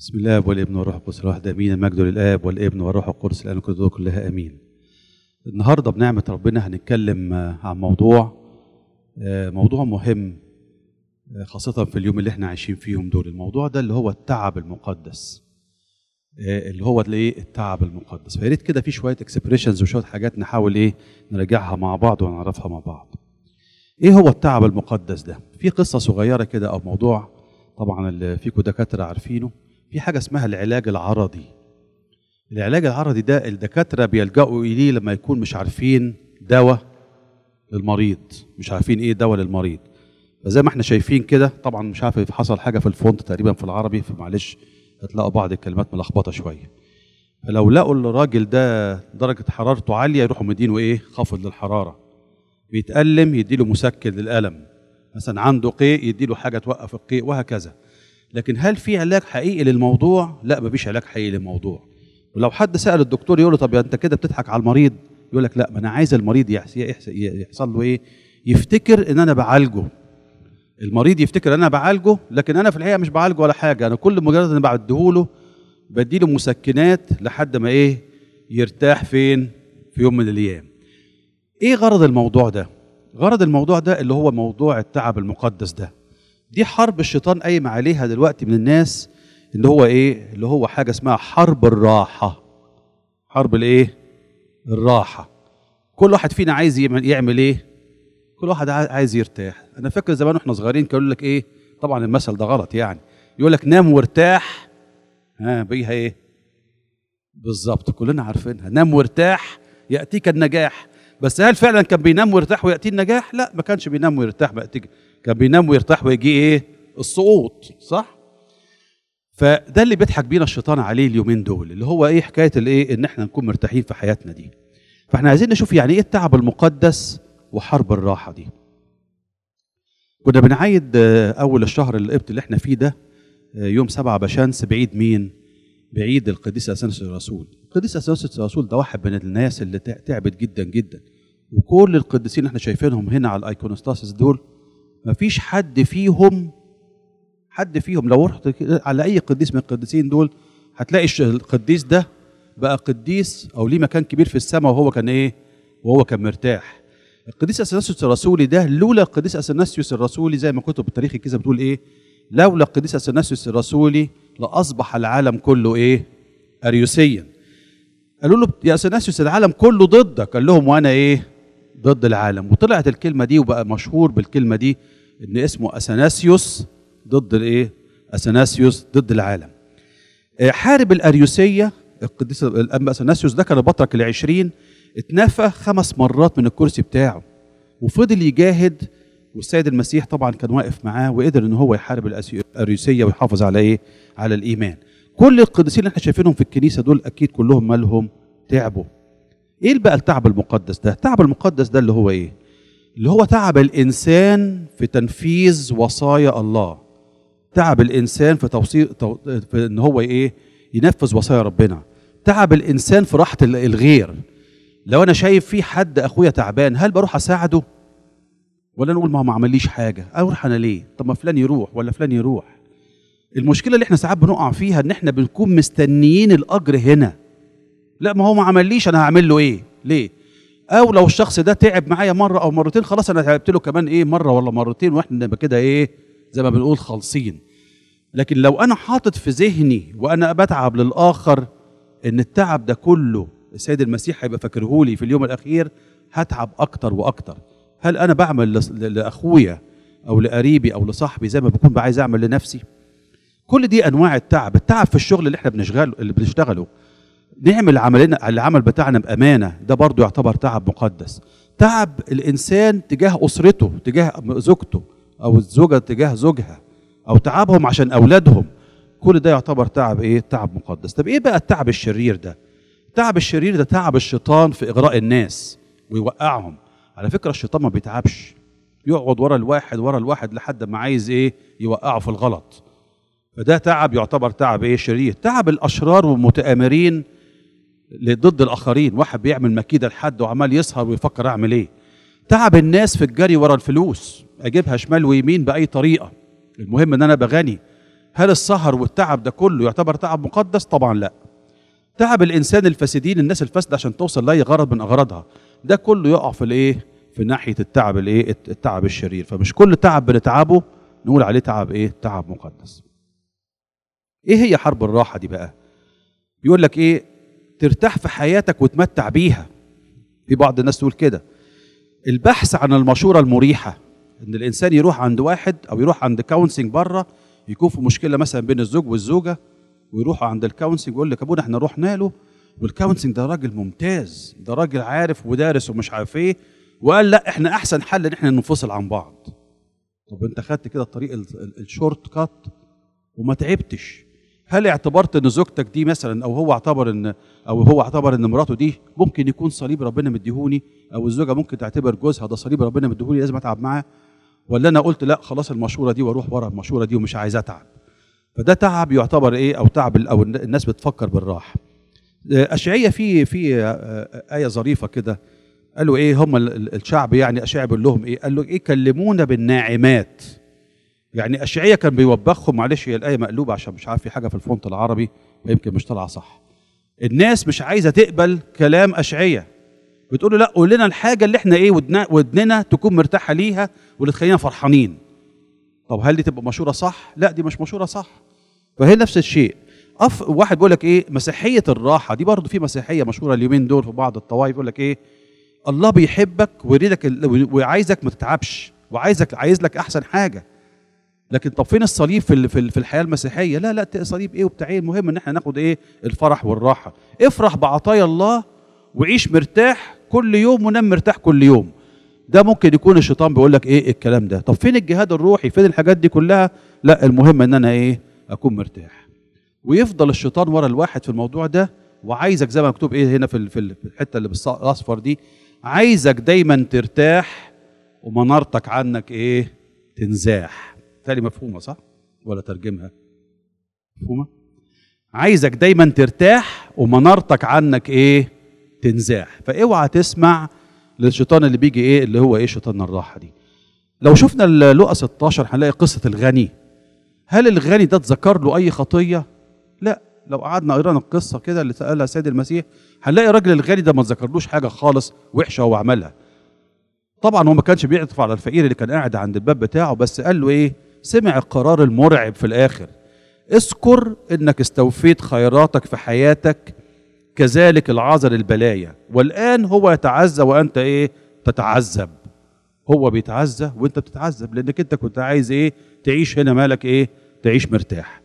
بسم الله والابن والروح القدس الواحد امين المجد للاب والابن والروح القدس الان كل دول كلها امين النهارده بنعمه ربنا هنتكلم آه، عن موضوع آه، موضوع مهم آه، خاصه في اليوم اللي احنا عايشين فيهم دول الموضوع ده اللي هو التعب المقدس آه، اللي هو الايه التعب المقدس فيا ريت كده في شويه اكسبريشنز وشويه حاجات نحاول ايه نراجعها مع بعض ونعرفها مع بعض ايه هو التعب المقدس ده في قصه صغيره كده او موضوع طبعا اللي فيكم دكاتره عارفينه في حاجه اسمها العلاج العرضي العلاج العرضي ده الدكاتره بيلجأوا اليه لما يكون مش عارفين دواء للمريض مش عارفين ايه دواء للمريض فزي ما احنا شايفين كده طبعا مش عارف حصل حاجه في الفونت تقريبا في العربي فمعلش هتلاقوا بعض الكلمات ملخبطه شويه فلو لقوا الراجل ده درجه حرارته عاليه يروحوا مدينه ايه خافض للحراره بيتألم يديله مسكن للألم مثلا عنده قيء يديله حاجه توقف القيء وهكذا لكن هل في علاج حقيقي للموضوع لا مفيش علاج حقيقي للموضوع ولو حد سأل الدكتور يقول له طب انت كده بتضحك على المريض يقول لك لا ما انا عايز المريض يحس- يحس- يحصل له ايه يفتكر ان انا بعالجه المريض يفتكر ان انا بعالجه لكن انا في الحقيقه مش بعالجه ولا حاجه انا كل مجرد ان بديهوله بديله مسكنات لحد ما ايه يرتاح فين في يوم من الايام ايه غرض الموضوع ده غرض الموضوع ده اللي هو موضوع التعب المقدس ده دي حرب الشيطان قايم عليها دلوقتي من الناس اللي هو ايه اللي هو حاجه اسمها حرب الراحه حرب الايه الراحه كل واحد فينا عايز يعمل, يعمل ايه كل واحد عاي- عايز يرتاح انا فاكر زمان واحنا صغيرين كانوا يقول لك ايه طبعا المثل ده غلط يعني يقول لك نام وارتاح ها بيها ايه بالظبط كلنا عارفينها نام وارتاح ياتيك النجاح بس هل فعلا كان بينام ويرتاح وياتيه النجاح لا ما كانش بينام ويرتاح وياتيك كان بينام ويرتاح ويجي ايه السقوط صح فده اللي بيضحك بينا الشيطان عليه اليومين دول اللي هو ايه حكايه الايه ان احنا نكون مرتاحين في حياتنا دي فاحنا عايزين نشوف يعني ايه التعب المقدس وحرب الراحه دي كنا بنعيد آه، اول الشهر القبط اللي احنا فيه ده آه، يوم سبعة بشمس بعيد مين بعيد القديس اثناسيوس الرسول القديس اثناسيوس الرسول ده واحد من الناس اللي تع- تعبت جدا جدا وكل القديسين اللي احنا شايفينهم هنا على الايكونوستاسيس دول مفيش حد فيهم حد فيهم لو رحت كده على اي قديس من القديسين دول هتلاقي الش- القديس ده بقى قديس او ليه مكان كبير في السماء وهو كان ايه وهو كان مرتاح القديس اثناسيوس الرسولي ده لولا القديس اثناسيوس الرسولي زي ما كتب التاريخ الكنيسه بتقول ايه لولا القديس اثناسيوس الرسولي لاصبح العالم كله ايه اريوسيا قالوا له يا اثناسيوس العالم كله ضدك قال لهم وانا ايه ضد العالم وطلعت الكلمه دي وبقى مشهور بالكلمه دي ان اسمه اثناسيوس ضد الايه اثناسيوس ضد العالم آه، حارب الاريوسيه القديس الانبا اثناسيوس ده كان البطرك العشرين اتنفى خمس مرات من الكرسي بتاعه وفضل يجاهد والسيد المسيح طبعا كان واقف معاه وقدر ان هو يحارب الأسي- الاريوسيه ويحافظ على ايه على الايمان كل القديسين اللي احنا شايفينهم في الكنيسه دول اكيد كلهم مالهم تعبوا ايه بقى التعب المقدس ده التعب المقدس ده اللي هو ايه اللي هو تعب الانسان في تنفيذ وصايا الله تعب الانسان في توصيل تو... في ان هو ايه ينفذ وصايا ربنا تعب الانسان في راحه ال- الغير لو انا شايف في حد اخويا تعبان هل بروح اساعده ولا نقول ما هو ما عمليش حاجه اروح انا ليه طب ما فلان يروح ولا فلان يروح المشكله اللي احنا ساعات بنقع فيها ان احنا بنكون مستنيين الاجر هنا لا ما هو ما عمليش انا هعمل له ايه ليه او لو الشخص ده تعب معايا مره او مرتين خلاص انا تعبت له كمان ايه مره ولا مرتين واحنا نبقى كده ايه زي ما بنقول خالصين لكن لو انا حاطط في ذهني وانا بتعب للاخر ان التعب ده كله السيد المسيح هيبقى فاكرهولي في اليوم الاخير هتعب اكتر واكتر هل انا بعمل لص- ل- لاخويا او لقريبي او لصاحبي زي ما بكون عايز اعمل لنفسي كل دي انواع التعب التعب في الشغل اللي احنا بنشغله اللي بنشتغله نعمل عملنا العمل بتاعنا بامانه ده برضو يعتبر تعب مقدس تعب الانسان تجاه اسرته تجاه زوجته او الزوجه تجاه زوجها او تعبهم عشان اولادهم كل ده يعتبر تعب ايه تعب مقدس طب ايه بقى التعب الشرير ده التعب الشرير ده تعب الشيطان في اغراء الناس ويوقعهم على فكره الشيطان ما بيتعبش يقعد ورا الواحد ورا الواحد لحد ما عايز ايه يوقعه في الغلط فده تعب يعتبر تعب ايه شرير تعب الاشرار والمتآمرين ضد الاخرين واحد بيعمل مكيده لحد وعمال يسهر ويفكر اعمل ايه تعب الناس في الجري ورا الفلوس اجيبها شمال ويمين باي طريقه المهم ان انا ابقى غني هل السهر والتعب ده كله يعتبر تعب مقدس طبعا لا تعب الانسان الفاسدين الناس الفاسده عشان توصل لاي غرض من اغراضها ده كله يقع في الايه في ناحيه التعب الايه التعب الشرير فمش كل تعب بنتعبه نقول عليه تعب ايه تعب مقدس ايه هي حرب الراحه دي بقى يقول لك ايه ترتاح في حياتك وتمتع بيها في بعض الناس تقول كده البحث عن المشوره المريحه ان الانسان يروح عند واحد او يروح عند كونسنج بره يكون في مشكله مثلا بين الزوج والزوجه ويروحوا عند الكونسنج يقول لك ابونا احنا رحنا له والكونسنج ده راجل ممتاز ده راجل عارف ودارس ومش عارف ايه وقال لا احنا احسن حل ان احنا ننفصل عن بعض طب انت خدت كده الطريق الشورت كات وما تعبتش هل اعتبرت ان زوجتك دي مثلا او هو اعتبر ان او هو اعتبر ان مراته دي ممكن يكون صليب ربنا مديهوني او الزوجه ممكن تعتبر جوزها ده صليب ربنا مديهوني لازم اتعب معاه ولا انا قلت لا خلاص المشوره دي واروح ورا المشوره دي ومش عايز اتعب فده تعب يعتبر ايه او تعب او الناس بتفكر بالراحه اشعياء في في ايه ظريفه كده قالوا ايه هم الشعب يعني اشعياء بيقول لهم ايه قال له ايه كلمونا بالناعمات يعني اشعياء كان بيوبخهم معلش هي الايه مقلوبه عشان مش عارف في حاجه في الفونت العربي يمكن مش طالعه صح الناس مش عايزه تقبل كلام اشعياء بتقول له لا قول لنا الحاجه اللي احنا ايه ودنا ودننا تكون مرتاحه ليها واللي تخلينا فرحانين طب هل دي تبقى مشوره صح لا دي مش مشوره صح فهي نفس الشيء أف واحد بيقول لك ايه مسيحيه الراحه دي برضه في مسيحيه مشهوره اليومين دول في بعض الطوائف يقول لك ايه الله بيحبك ويريدك وعايزك ما تتعبش وعايزك عايز لك احسن حاجه لكن طب فين الصليب في في الحياه المسيحيه لا لا صليب ايه وبتاع ايه المهم ان احنا ناخد ايه الفرح والراحه افرح بعطايا الله وعيش مرتاح كل يوم ونام مرتاح كل يوم ده ممكن يكون الشيطان بيقول لك ايه الكلام ده طب فين الجهاد الروحي فين الحاجات دي كلها لا المهم ان انا ايه اكون مرتاح ويفضل الشيطان ورا الواحد في الموضوع ده وعايزك زي ما مكتوب ايه هنا في في الحته اللي بالاصفر دي عايزك دايما ترتاح ومنارتك عنك ايه تنزاح تالي مفهومه صح ولا ترجمها مفهومه عايزك دايما ترتاح ومنارتك عنك ايه تنزاح فاوعى تسمع للشيطان اللي بيجي ايه اللي هو ايه شيطان الراحه دي لو شفنا لقى 16 هنلاقي قصه الغني هل الغني ده اتذكر له اي خطيه لا لو قعدنا قرينا القصه كده اللي سالها السيد المسيح هنلاقي الراجل الغني ده ما اتذكرلوش حاجه خالص وحشه هو عملها طبعا هو ما كانش بيعطف على الفقير اللي كان قاعد عند الباب بتاعه بس قال له ايه سمع القرار المرعب في الاخر اذكر انك استوفيت خيراتك في حياتك كذلك العذر البلايا والان هو يتعزى وانت ايه تتعذب هو بيتعزى وانت بتتعذب لانك انت كنت عايز ايه تعيش هنا مالك ايه تعيش مرتاح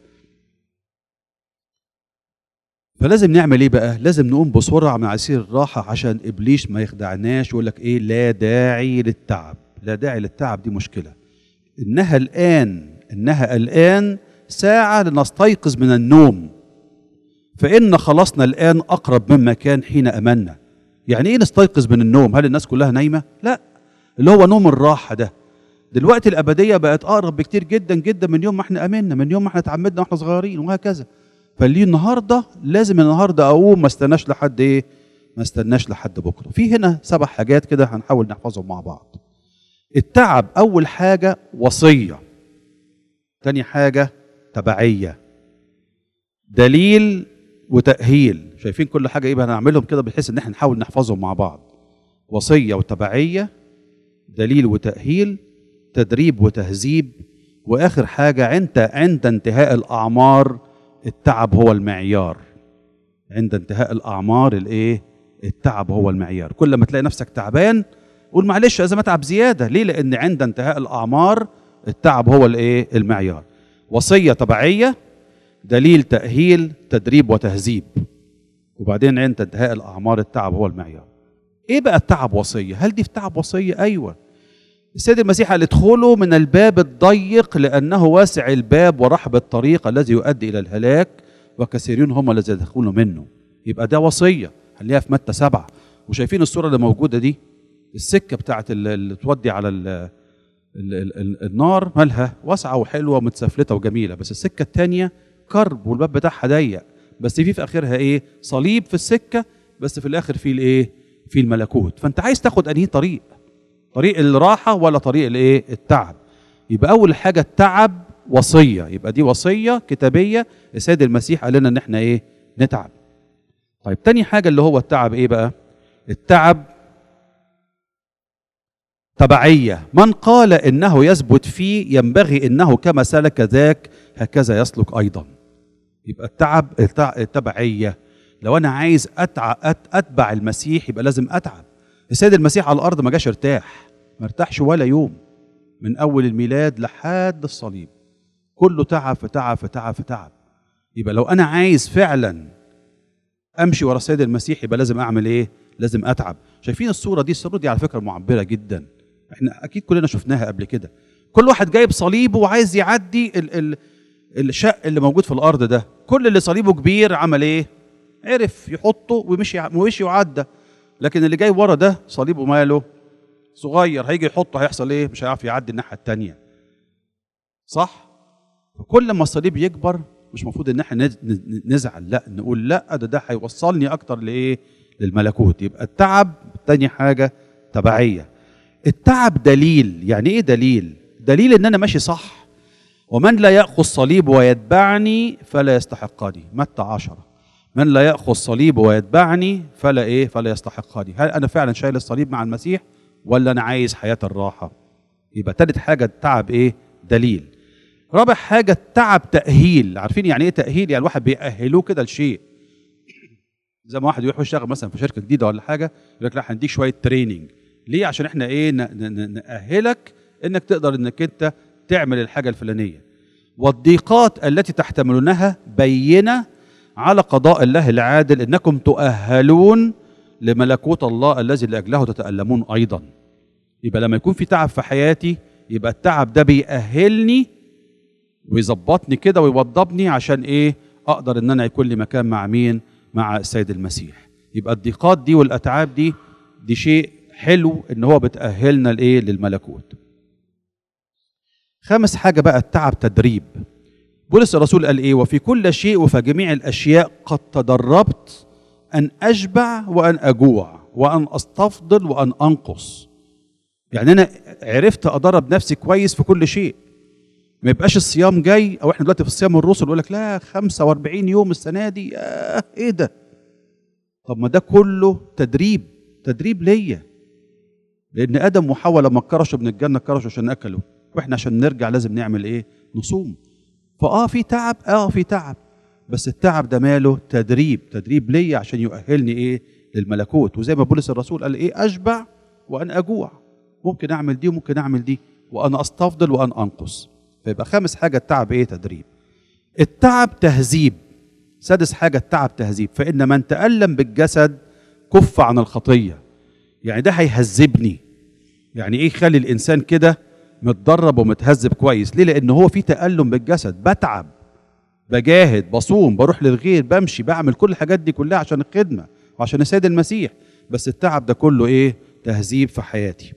فلازم نعمل ايه بقى لازم نقوم بسرعه من عسير الراحه عشان ابليس ما يخدعناش ويقول لك ايه لا داعي للتعب لا داعي للتعب دي مشكله انها الان انها الان ساعه لنستيقظ من النوم فان خلاصنا الان اقرب مما كان حين امنا يعني ايه نستيقظ من النوم هل الناس كلها نايمه لا اللي هو نوم الراحه ده دلوقتي الابديه بقت اقرب بكتير جدا جدا من يوم ما احنا امنا من يوم ما احنا اتعمدنا واحنا صغيرين وهكذا فاللي النهارده لازم النهارده اقوم ما استناش لحد ايه ما استناش لحد بكره في هنا سبع حاجات كده هنحاول نحفظهم مع بعض التعب اول حاجه وصيه تاني حاجه تبعيه دليل وتاهيل شايفين كل حاجه ايه بقى هنعملهم كده بحيث ان احنا نحاول نحفظهم مع بعض وصيه وتبعيه دليل وتاهيل تدريب وتهذيب واخر حاجه عند عند انتهاء الاعمار التعب هو المعيار عند انتهاء الاعمار الايه التعب هو المعيار كل ما تلاقي نفسك تعبان قول معلش لازم اتعب زياده ليه لان عند انتهاء الاعمار التعب هو الايه المعيار وصيه تبعيه دليل تاهيل تدريب وتهذيب وبعدين عند انتهاء الاعمار التعب هو المعيار ايه بقى التعب وصيه هل دي في تعب وصيه ايوه السيد المسيح قال ادخلوا من الباب الضيق لانه واسع الباب ورحب الطريق الذي يؤدي الى الهلاك وكثيرون هم الذين يدخلون منه يبقى ده وصيه هنلاقيها في متى سبعه وشايفين الصوره اللي موجوده دي السكه بتاعت اللي تودي على ال ال ال النار مالها واسعه وحلوه ومتسفلته وجميله بس السكه الثانيه كرب والباب بتاعها ضيق بس في في اخرها ايه صليب في السكه بس في الاخر في الايه في الملكوت فانت عايز تاخد انهي طريق طريق الراحه ولا طريق الايه التعب يبقى اول حاجه التعب وصيه يبقى دي وصيه كتابيه السيد المسيح قال لنا ان احنا ايه نتعب طيب تاني حاجه اللي هو التعب ايه بقى التعب تبعيه من قال انه يثبت فيه ينبغي انه كما سلك ذاك هكذا يسلك ايضا يبقى التعب التع- التبعيه لو انا عايز أتع... أت... اتبع المسيح يبقى لازم اتعب السيد المسيح على الارض ما جاش ارتاح ما ارتاحش ولا يوم من اول الميلاد لحد الصليب كله تعب في تعب في تعب في تعب يبقى لو انا عايز فعلا امشي ورا السيد المسيح يبقى لازم اعمل ايه لازم اتعب شايفين الصوره دي الصوره دي على فكره معبره جدا احنا اكيد كلنا شفناها قبل كده كل واحد جايب صليبه وعايز يعدي ال ال الشق اللي موجود في الارض ده كل اللي صليبه كبير عمل ايه عرف يحطه ومشي ومشي وعدى لكن اللي جاي ورا ده صليبه ماله صغير هيجي يحطه هيحصل ايه مش هيعرف يعدي الناحيه التانية صح فكل ما الصليب يكبر مش المفروض ان احنا نز- ن- نزعل لا نقول لا ده ده هيوصلني اكتر لايه للملكوت يبقى التعب تاني حاجه تبعيه التعب دليل يعني ايه دليل دليل ان انا ماشي صح ومن لا ياخذ صليب ويتبعني فلا يستحقني متى عشرة من لا ياخذ صليب ويتبعني فلا ايه فلا يستحقني هل انا فعلا شايل الصليب مع المسيح ولا انا عايز حياه الراحه يبقى تالت حاجه التعب ايه دليل رابع حاجه التعب تاهيل عارفين يعني ايه تاهيل يعني الواحد بيأهلوه كده لشيء زي ما واحد يروح يشتغل مثلا في شركه جديده ولا حاجه يقول لك لا هنديك شويه تريننج ليه عشان احنا ايه ن- ن- ن- نأهلك انك تقدر انك انت تعمل الحاجه الفلانيه والضيقات التي تحتملونها بينه على قضاء الله العادل انكم تؤهلون لملكوت الله الذي لاجله تتألمون ايضا يبقى لما يكون في تعب في حياتي يبقى التعب ده بيأهلني ويظبطني كده ويوضبني عشان ايه اقدر ان انا يكون لي مكان مع مين مع السيد المسيح يبقى الضيقات دي والاتعاب دي دي شيء حلو ان هو بتأهلنا لايه للملكوت خامس حاجة بقى التعب تدريب بولس الرسول قال ايه وفي كل شيء وفي جميع الاشياء قد تدربت ان اشبع وان اجوع وان استفضل وان انقص يعني انا عرفت ادرب نفسي كويس في كل شيء ما يبقاش الصيام جاي او احنا دلوقتي في الصيام الرسل يقول لك لا 45 يوم السنه دي آه ايه ده طب ما ده كله تدريب تدريب ليا لان ادم وحواء لما كرشوا من الجنه كرشوا عشان اكلوا واحنا عشان نرجع لازم نعمل ايه نصوم فاه في تعب اه في تعب بس التعب ده ماله تدريب تدريب ليا عشان يؤهلني ايه للملكوت وزي ما بولس الرسول قال ايه اشبع وان اجوع ممكن اعمل دي وممكن اعمل دي وانا استفضل وان انقص فيبقى خامس حاجه التعب ايه تدريب التعب تهذيب سادس حاجه التعب تهذيب فان من تالم بالجسد كف عن الخطيه يعني ده هيهذبني يعني ايه يخلي الانسان كده متدرب ومتهذب كويس ليه لان هو في تالم بالجسد بتعب بجاهد بصوم بروح للغير بمشي بعمل كل الحاجات دي كلها عشان الخدمه وعشان السيد المسيح بس التعب ده كله ايه تهذيب في حياتي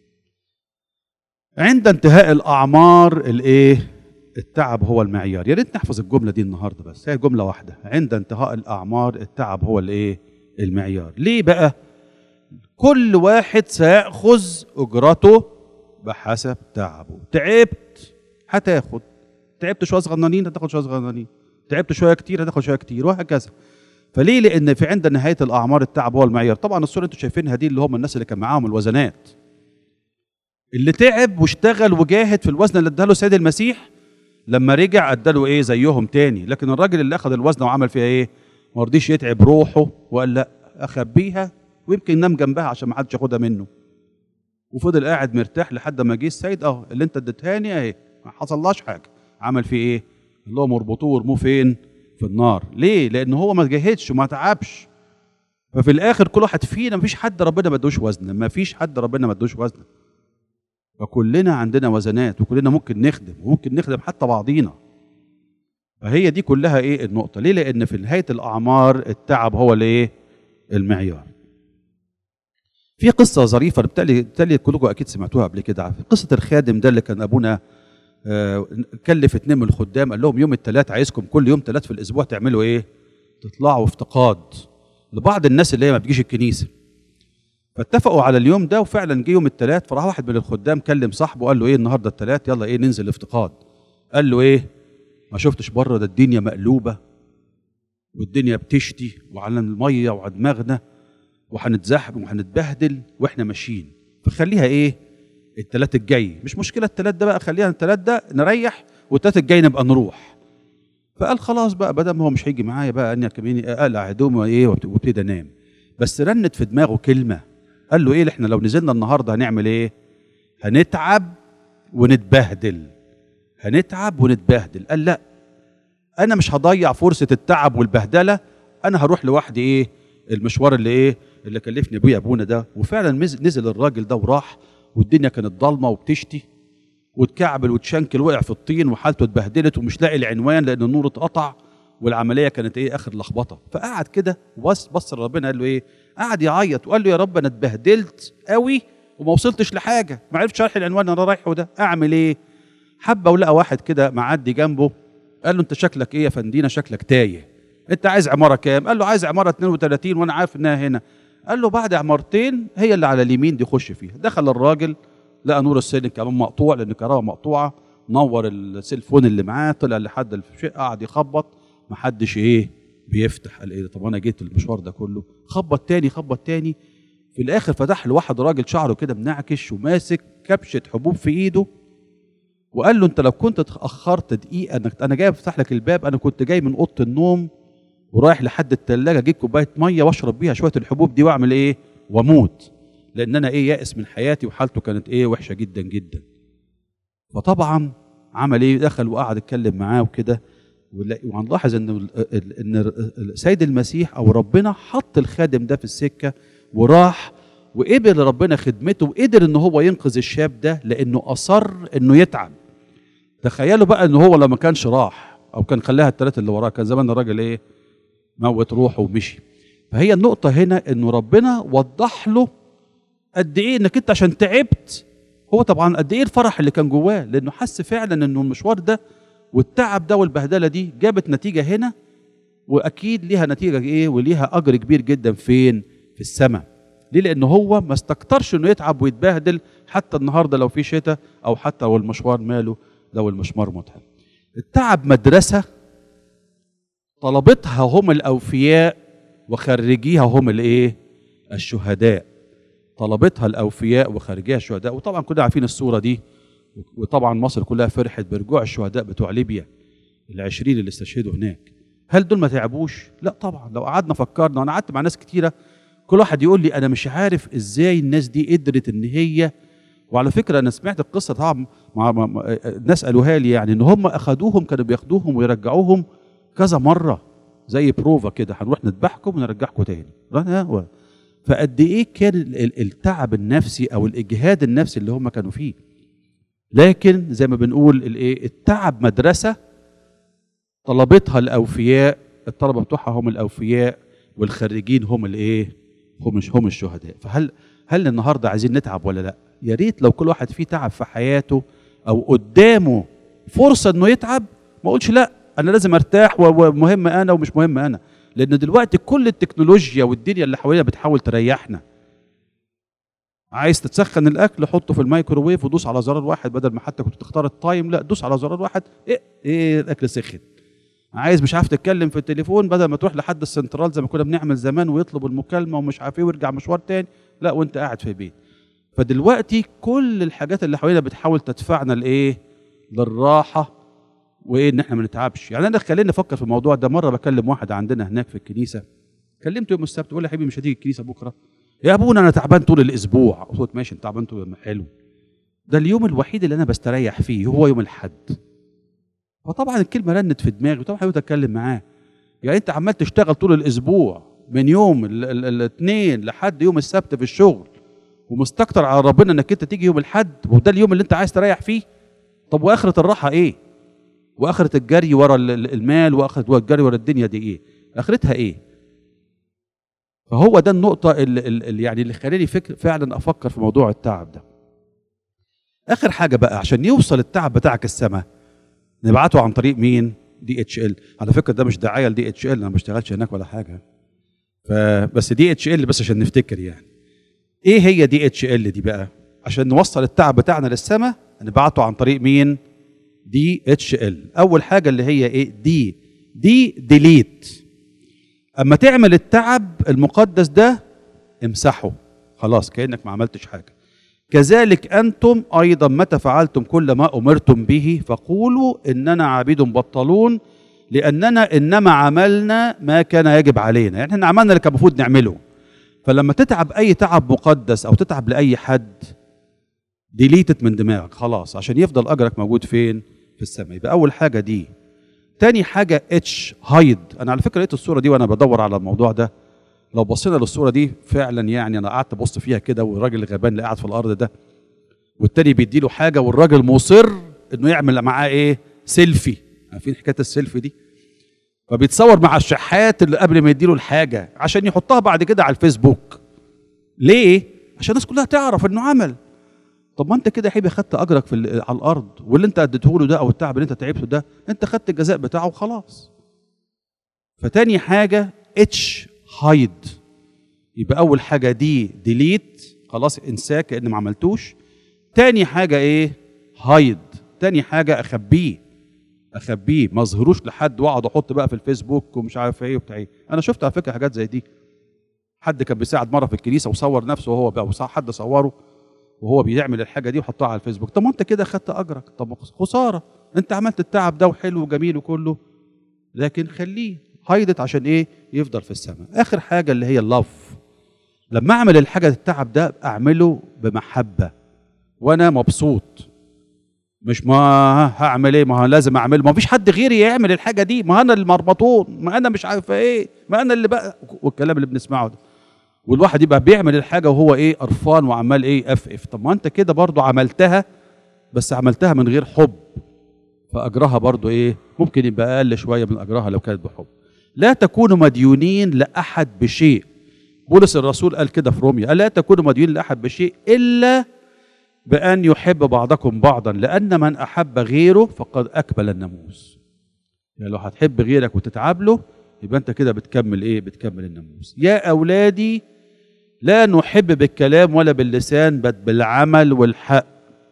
عند انتهاء الاعمار الايه التعب هو المعيار يا ريت نحفظ الجمله دي النهارده بس هي جمله واحده عند انتهاء الاعمار التعب هو الايه المعيار ليه بقى كل واحد سيأخذ أجرته بحسب تعبه تعبت هتاخد تعبت شوية صغننين هتاخد شوية صغننين تعبت شوية كتير هتاخد شوية كتير وهكذا فليه لأن في عند نهاية الأعمار التعب هو المعيار طبعا الصورة اللي انتوا شايفينها دي اللي هم الناس اللي كان معاهم الوزنات اللي تعب واشتغل وجاهد في الوزن اللي اداله السيد المسيح لما رجع اداله ايه زيهم تاني لكن الراجل اللي اخذ الوزن وعمل فيها ايه ما رضيش يتعب روحه وقال لا اخبيها ويمكن ينام جنبها عشان ما حدش ياخدها منه وفضل قاعد مرتاح لحد ما جه السيد اه اللي انت اديتهاني اهي ما حصلهاش حاجه عمل فيه ايه اللي هو مربطوه ورموه فين في النار ليه لان هو ما جاهدش وما تعبش ففي الاخر كل واحد فينا مفيش حد ربنا ما ادوش وزن مفيش حد ربنا ما ادوش وزن فكلنا عندنا وزنات وكلنا ممكن نخدم وممكن نخدم حتى بعضينا فهي دي كلها ايه النقطه ليه لان في نهايه الاعمار التعب هو الايه المعيار في قصه ظريفه بالتالي بالتالي كلكم اكيد سمعتوها قبل كده قصه الخادم ده اللي كان ابونا آه، كلف اتنين من الخدام قال لهم يوم الثلاث عايزكم كل يوم ثلاث في الاسبوع تعملوا ايه تطلعوا افتقاد لبعض الناس اللي هي ما بتجيش الكنيسه فاتفقوا على اليوم ده وفعلا جه يوم الثلاث فراح واحد من الخدام كلم صاحبه قال له ايه النهارده الثلاث يلا ايه ننزل افتقاد قال له ايه ما شفتش بره ده الدنيا مقلوبه والدنيا بتشتي وعلى الميه وعلى دماغنا وهنتزحم وهنتبهدل واحنا ماشيين فخليها ايه التلات الجاي مش مشكله التلات ده بقى خليها التلات ده نريح والتلات الجاي نبقى نروح فقال خلاص بقى بدل ما هو مش هيجي معايا بقى اني كمان اقلع هدومي وايه وابتدي انام بس رنت في دماغه كلمه قال له ايه احنا لو نزلنا النهارده هنعمل ايه هنتعب ونتبهدل هنتعب ونتبهدل قال لا انا مش هضيع فرصه التعب والبهدله انا هروح لوحدي ايه المشوار اللي ايه اللي كلفني ابويا ابونا ده وفعلا نزل الراجل ده وراح والدنيا كانت ضلمه وبتشتي واتكعبل وتشنكل وقع في الطين وحالته اتبهدلت ومش لاقي العنوان لان النور اتقطع والعمليه كانت ايه اخر لخبطه فقعد كده بص بص لربنا قال له ايه قعد يعيط وقال له يا رب انا اتبهدلت قوي وما وصلتش لحاجه ما عرفتش ارحل العنوان انا رايحه ده اعمل ايه حبه ولقى واحد كده معدي جنبه قال له انت شكلك ايه يا فندينا شكلك تايه انت عايز عماره كام قال له عايز عماره 32 وانا عارف انها هنا قال له بعد عمارتين هي اللي على اليمين دي خش فيها دخل الراجل لقى نور السلم كمان مقطوع لان الكهرباء مقطوعه نور السيلفون اللي معاه طلع لحد الشقه قعد يخبط محدش ايه بيفتح قال ايه طب انا جيت المشوار ده كله خبط تاني خبط تاني في الاخر فتح له واحد راجل شعره كده منعكش وماسك كبشه حبوب في ايده وقال له انت لو كنت اتاخرت دقيقه انك انا جاي افتح لك الباب انا كنت جاي من اوضه النوم ورايح لحد الثلاجه اجيب كوبايه ميه واشرب بيها شويه الحبوب دي واعمل ايه واموت لان انا ايه يائس من حياتي وحالته كانت ايه وحشه جدا جدا فطبعا عمل ايه دخل وقعد يتكلم معاه وكده وهنلاحظ ان ان السيد المسيح او ربنا حط الخادم ده في السكه وراح وقبل ربنا خدمته وقدر ان هو ينقذ الشاب ده لانه اصر انه يتعب تخيلوا بقى ان هو لو ما كانش راح او كان خلاها الثلاثه اللي وراه كان زمان الراجل ايه موت روحه ومشي فهي النقطة هنا انه ربنا وضح له قد ايه انك انت عشان تعبت هو طبعا قد ايه الفرح اللي كان جواه لانه حس فعلا انه المشوار ده والتعب ده والبهدلة دي جابت نتيجة هنا واكيد ليها نتيجة ايه وليها اجر كبير جدا فين في السماء ليه لان هو ما استكترش انه يتعب ويتبهدل حتى النهارده لو في شتاء او حتى لو المشوار ماله لو المشوار متعب التعب مدرسه طلبتها هم الاوفياء وخريجيها هم الايه الشهداء طلبتها الاوفياء وخريجيها الشهداء وطبعا كلنا عارفين الصوره دي وطبعا مصر كلها فرحت برجوع الشهداء بتوع ليبيا العشرين اللي استشهدوا هناك هل دول ما تعبوش لا طبعا لو قعدنا فكرنا وانا قعدت مع ناس كتيره كل واحد يقول لي انا مش عارف ازاي الناس دي قدرت ان هي وعلى فكره انا سمعت القصه طبعا مع, مع الناس قالوها لي يعني ان هم اخذوهم كانوا بياخدوهم ويرجعوهم كذا مره زي بروفا كده هنروح نذبحكم ونرجعكم تاني فقد ايه كان التعب النفسي او الاجهاد النفسي اللي هم كانوا فيه لكن زي ما بنقول الايه التعب مدرسه طلبتها الاوفياء الطلبه بتوعها هم الاوفياء والخريجين هم الايه هم هم الشهداء فهل هل النهارده عايزين نتعب ولا لا يا ريت لو كل واحد فيه تعب في حياته او قدامه فرصه انه يتعب ما اقولش لا انا لازم ارتاح ومهم انا ومش مهم انا لان دلوقتي كل التكنولوجيا والدنيا اللي حوالينا بتحاول تريحنا عايز تتسخن الاكل حطه في الميكروويف ودوس على زرار واحد بدل ما حتى كنت تختار التايم لا دوس على زرار واحد ايه ايه الاكل سخن عايز مش عارف تتكلم في التليفون بدل ما تروح لحد السنترال زي ما كنا بنعمل زمان ويطلب المكالمه ومش عارف ايه ويرجع مشوار تاني لا وانت قاعد في البيت فدلوقتي كل الحاجات اللي حوالينا بتحاول تدفعنا لايه للراحه وايه ان احنا ما نتعبش يعني انا خليني افكر في الموضوع ده مره بكلم واحد عندنا هناك في الكنيسه كلمته يوم السبت بقول له يا حبيبي مش هتيجي الكنيسه بكره يا ابونا انا تعبان طول الاسبوع قلت ماشي انت تعبان طول حلو ده اليوم الوحيد اللي انا بستريح فيه هو يوم الاحد فطبعا الكلمه رنت في دماغي وطبعا حاولت اتكلم معاه يعني انت عمال تشتغل طول الاسبوع من يوم الاثنين لحد يوم السبت في الشغل ومستكتر على ربنا انك انت تيجي يوم الاحد وده اليوم اللي انت عايز تريح فيه طب واخره الراحه ايه واخره الجري ورا المال واخره الجري ورا الدنيا دي ايه اخرتها ايه فهو ده النقطة اللي, اللي يعني اللي خلاني فكر فعلا أفكر في موضوع التعب ده. آخر حاجة بقى عشان يوصل التعب بتاعك السماء نبعته عن طريق مين؟ دي اتش ال، على فكرة ده مش دعاية لدي اتش ال أنا ما بشتغلش هناك ولا حاجة. فبس دي اتش ال بس عشان نفتكر يعني. إيه هي دي اتش ال دي بقى؟ عشان نوصل التعب بتاعنا للسماء نبعته عن طريق مين؟ دي اتش ال اول حاجه اللي هي ايه دي دي ديليت اما تعمل التعب المقدس ده امسحه خلاص كانك ما عملتش حاجه كذلك انتم ايضا متى فعلتم كل ما امرتم به فقولوا اننا عبيد بطلون لاننا انما عملنا ما كان يجب علينا يعني احنا عملنا اللي كان المفروض نعمله فلما تتعب اي تعب مقدس او تتعب لاي حد ديليتت من دماغك خلاص عشان يفضل اجرك موجود فين في السماء يبقى اول حاجه دي تاني حاجه اتش هايد انا على فكره لقيت الصوره دي وانا بدور على الموضوع ده لو بصينا للصوره دي فعلا يعني انا قعدت ابص فيها كده والراجل الغبان اللي قاعد في الارض ده والتاني بيديله حاجه والراجل مصر انه يعمل معاه ايه سيلفي عارفين حكايه السيلفي دي فبيتصور مع الشحات اللي قبل ما يديله الحاجه عشان يحطها بعد كده على الفيسبوك ليه عشان الناس كلها تعرف انه عمل طب ما انت كده يا حبيبي خدت اجرك في ال- على الارض واللي انت اديته له ده او التعب اللي انت تعبته ده انت خدت الجزاء بتاعه وخلاص فتاني حاجه اتش هايد يبقى اول حاجه دي ديليت خلاص انساه كان ما عملتوش تاني حاجه ايه هايد تاني حاجه اخبيه اخبيه ما اظهروش لحد واقعد احط بقى في الفيسبوك ومش عارف ايه وبتاع ايه انا شفت على فكره حاجات زي دي حد كان بيساعد مره في الكنيسه وصور نفسه وهو بقى وصح حد صوره وهو بيعمل الحاجه دي وحطها على الفيسبوك طب ما انت كده خدت اجرك طب ما خساره انت عملت التعب ده وحلو وجميل وكله لكن خليه هايدت عشان ايه يفضل في السماء اخر حاجه اللي هي اللف لما اعمل الحاجه التعب ده اعمله بمحبه وانا مبسوط مش ما هعمل ايه ما هو لازم اعمل ما فيش حد غيري يعمل الحاجه دي ما انا المربطون ما انا مش عارف ايه ما انا اللي بقى والكلام اللي بنسمعه ده والواحد يبقى بيعمل الحاجه وهو ايه قرفان وعمال ايه افقف طب ما انت كده برضو عملتها بس عملتها من غير حب فاجرها برضو ايه ممكن يبقى اقل شويه من اجرها لو كانت بحب لا تكونوا مديونين لاحد بشيء بولس الرسول قال كده في روميا قال لا تكونوا مديونين لاحد بشيء الا بان يحب بعضكم بعضا لان من احب غيره فقد اكمل الناموس يعني لو هتحب غيرك وتتعب له يبقى انت كده بتكمل ايه بتكمل الناموس يا اولادي لا نحب بالكلام ولا باللسان بل بالعمل والحق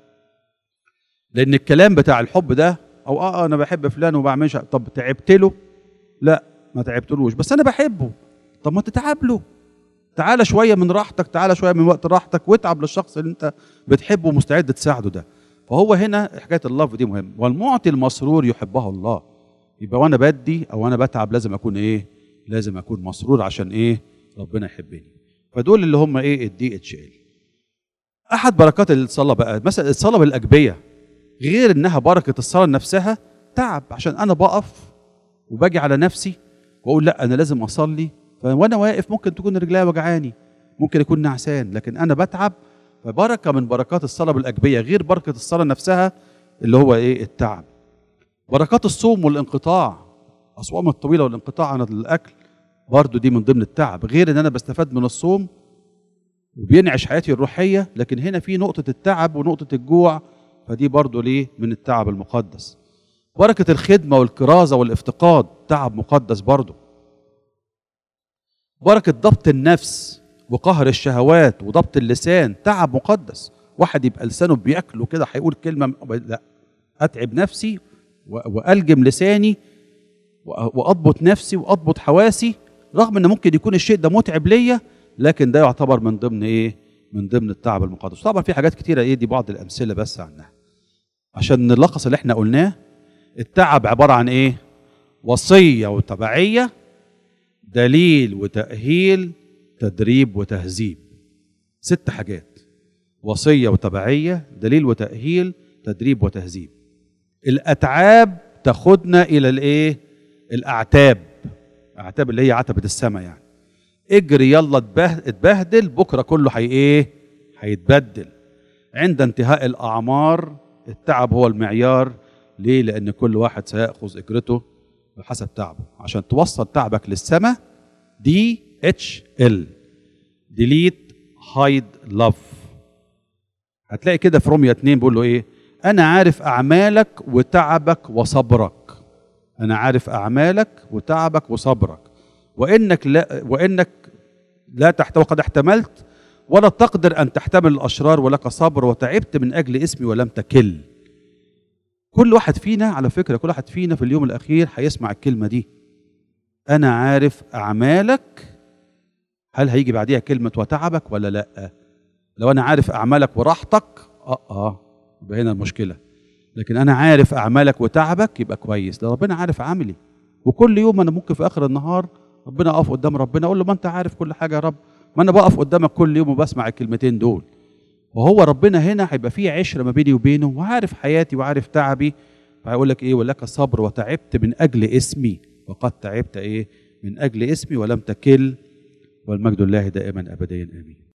لان الكلام بتاع الحب ده او اه انا بحب فلان وما بعملش طب تعبت له لا ما تعبتلوش بس انا بحبه طب ما تتعب له تعالى شويه من راحتك تعالى شويه من وقت راحتك واتعب للشخص اللي انت بتحبه ومستعد تساعده ده فهو هنا حكايه اللف دي مهم والمعطي المسرور يحبه الله يبقى وانا بدي او انا بتعب لازم اكون ايه لازم اكون مسرور عشان ايه ربنا يحبني فدول اللي هم ايه الدي اتش ال احد بركات الصلاه بقى مثلا الصلاه بالاجبيه غير انها بركه الصلاه نفسها تعب عشان انا بقف وباجي على نفسي واقول لا انا لازم اصلي وانا واقف ممكن تكون رجليا وجعاني ممكن يكون نعسان لكن انا بتعب فبركه من بركات الصلاه بالاجبيه غير بركه الصلاه نفسها اللي هو ايه التعب بركات الصوم والانقطاع اصوام الطويله والانقطاع عن الاكل برضو دي من ضمن التعب غير ان انا بستفاد من الصوم وبينعش حياتي الروحيه لكن هنا في نقطه التعب ونقطه الجوع فدي برضو ليه من التعب المقدس بركه الخدمه والكرازه والافتقاد تعب مقدس برضو بركه ضبط النفس وقهر الشهوات وضبط اللسان تعب مقدس واحد يبقى لسانه بياكله كده هيقول كلمه لا اتعب نفسي والجم لساني واضبط نفسي واضبط حواسي رغم ان ممكن يكون الشيء ده متعب ليا لكن ده يعتبر من ضمن ايه من ضمن التعب المقدس طبعا في حاجات كتيره ايه دي بعض الامثله بس عنها عشان نلخص اللي احنا قلناه التعب عباره عن ايه وصيه وتبعيه دليل وتاهيل تدريب وتهذيب ست حاجات وصيه وتبعيه دليل وتاهيل تدريب وتهذيب الاتعاب تاخدنا الى الايه الاعتاب اعتاب اللي هي عتبه السماء يعني اجري يلا اتبهدل بكره كله هي ايه هيتبدل عند انتهاء الاعمار التعب هو المعيار ليه لان كل واحد سياخذ اجرته بحسب تعبه عشان توصل تعبك للسماء دي اتش ال ديليت هايد لاف هتلاقي كده في روميا 2 بيقول له ايه انا عارف اعمالك وتعبك وصبرك انا عارف اعمالك وتعبك وصبرك وانك لا وانك لا تحت وقد احتملت ولا تقدر ان تحتمل الاشرار ولك صبر وتعبت من اجل اسمي ولم تكل كل واحد فينا على فكره كل واحد فينا في اليوم الاخير هيسمع الكلمه دي انا عارف اعمالك هل هيجي بعديها كلمه وتعبك ولا لا لو انا عارف اعمالك وراحتك اه اه يبقى هنا المشكله لكن انا عارف اعمالك وتعبك يبقى كويس ده ربنا عارف عملي وكل يوم انا ممكن في اخر النهار ربنا اقف قدام ربنا اقول له ما انت عارف كل حاجه يا رب ما انا بقف قدامك كل يوم وبسمع الكلمتين دول وهو ربنا هنا هيبقى فيه عشره ما بيني وبينه وعارف حياتي وعارف تعبي فهيقول لك ايه ولك صبر وتعبت من اجل اسمي وقد تعبت ايه من اجل اسمي ولم تكل والمجد لله دائما ابديا امين